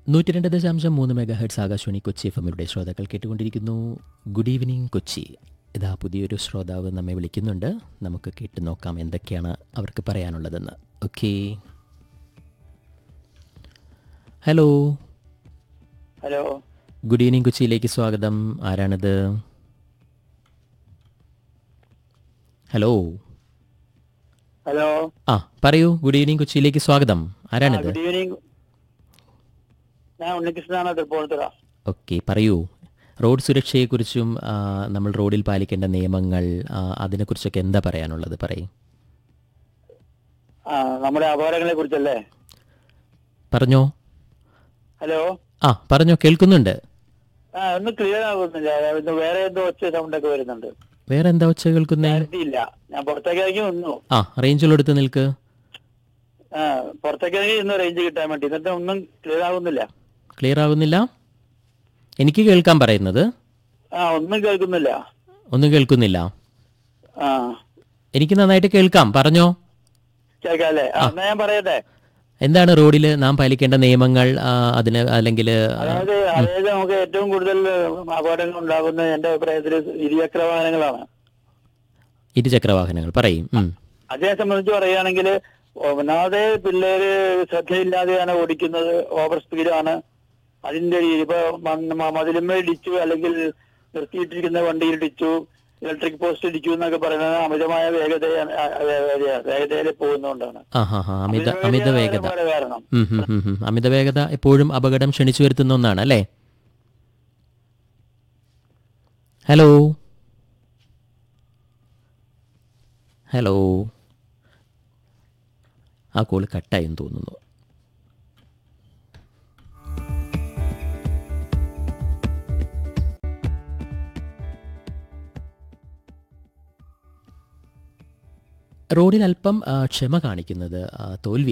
നൂറ്റി രണ്ട് ദശാംശം മൂന്ന് megahertz Akashvani Kochi FM എമ്മിലൂടെ ശ്രോതാക്കൾ കേട്ടുകൊണ്ടിരിക്കുന്നു ഗുഡ് ഈവനിങ് കൊച്ചി ഇതാ പുതിയൊരു ശ്രോതാവ് നമ്മെ വിളിക്കുന്നുണ്ട് നമുക്ക് കേട്ട് നോക്കാം എന്തൊക്കെയാണ് അവർക്ക് പറയാനുള്ളതെന്ന് okay hello hello good evening കൊച്ചിയിലേക്ക് സ്വാഗതം ആരാണിത് ഹലോ ഹലോ ആ പറയൂ ഗുഡ് ഈവനിങ് കൊച്ചിയിലേക്ക് സ്വാഗതം ആരാണിത് ഗുഡ് ഈവനിങ് ഞാൻ ഉണ്ണികൃഷ്ണനാണ് തൃപ്പൂണിത്തുറ ഓക്കെ പറയൂ റോഡ് സുരക്ഷയെക്കുറിച്ചും ആ, നമ്മൾ റോഡിൽ പാലിക്കേണ്ട നിയമങ്ങൾ ആ, അതിനെക്കുറിച്ചൊക്കെ എന്താ പറയാനുള്ളത് പറയും ആ നമ്മുടെ അപകടങ്ങളെ കുറിച്ചല്ലേ പറഞ്ഞോ ഹലോ ആ പറഞ്ഞോ കേൾക്കുന്നുണ്ട് ആ ഒന്ന് ക്ലിയർ ആകുന്നില്ല ഇത് വേറെ എന്തോ ഒച്ച സൗണ്ട് ഒക്കെ വരുന്നുണ്ട് വേറെ എന്താ ഒച്ച കേൾക്കുന്നേ ക്ലാരിറ്റി ഇല്ല ഞാൻ പുറത്തേക്ക് ഇറങ്ങി നിന്നു ആ റേഞ്ചിലെടുത്ത് നിൽക്ക് ആ പുറത്തേക്ക് ഇറങ്ങി ഇന്ന് റേഞ്ച് കിട്ടാൻ വേണ്ടി എന്നിട്ട് ഒന്നും ക്ലിയർ ആകുന്നില്ല ക്ലിയർ ആകുന്നില്ല എനിക്ക് കേൾക്കാൻ പറയുന്നത് ആ ഒന്നും കേൾക്കുന്നില്ല ഒന്നും കേൾക്കുന്നില്ല ആ എനിക്ക് നന്നായിട്ട് കേൾക്കാം പറഞ്ഞോ കേൾക്കാല്ലേ ആ എന്നാ ഞാൻ പറയട്ടെ എന്താണ് റോഡിൽ നാം പാലിക്കേണ്ട നിയമങ്ങൾ ആ, അതിന് അല്ലെങ്കിൽ അതായത് അതായത് നമുക്ക് ഏറ്റവും കൂടുതൽ അപകടങ്ങൾ ഉണ്ടാകുന്നത് എന്റെ അഭിപ്രായത്തിൽ ഇരുചക്ര വാഹനങ്ങളാണ് ഇരുചക്ര വാഹനങ്ങൾ പറയും ഉം. അതിനെ സംബന്ധിച്ച് പറയുകയാണെങ്കിൽ ഒന്നാമതെ പിള്ളേര് ശ്രദ്ധയില്ലാതെയാണ് ഓടിക്കുന്നത് ഓവർ സ്പീഡാണ് അതിന്റെ രീതി ഇപ്പൊ മ- മ- മതിലുമ്മേ ഇടിച്ചു അല്ലെങ്കിൽ നിർത്തിയിട്ടിരിക്കുന്ന വണ്ടിയിൽ ഇടിച്ചു ഇലക്ട്രിക് പോസ്റ്റ് ഇടിച്ചു എന്നൊക്കെ പറയുന്നത് അമിതമായ വേഗത വേഗതയിൽ പോകുന്നതുകൊണ്ടാണ് ആ ഹാ ഹാ അമിത അമിത വേഗത വേഗതയാണ് കാരണം ഉം, ഉം, ഉം, ഉം. അമിത വേഗത എപ്പോഴും അപകടം ക്ഷണിച്ചു വരുത്തുന്ന ഒന്നാണ് അല്ലേ ഹലോ ഹലോ ആ കോള് കട്ടായെന്ന് തോന്നുന്നു റോഡിൽ അല്പം ആ, ക്ഷമ കാണിക്കുന്നത് ആ, തോൽവി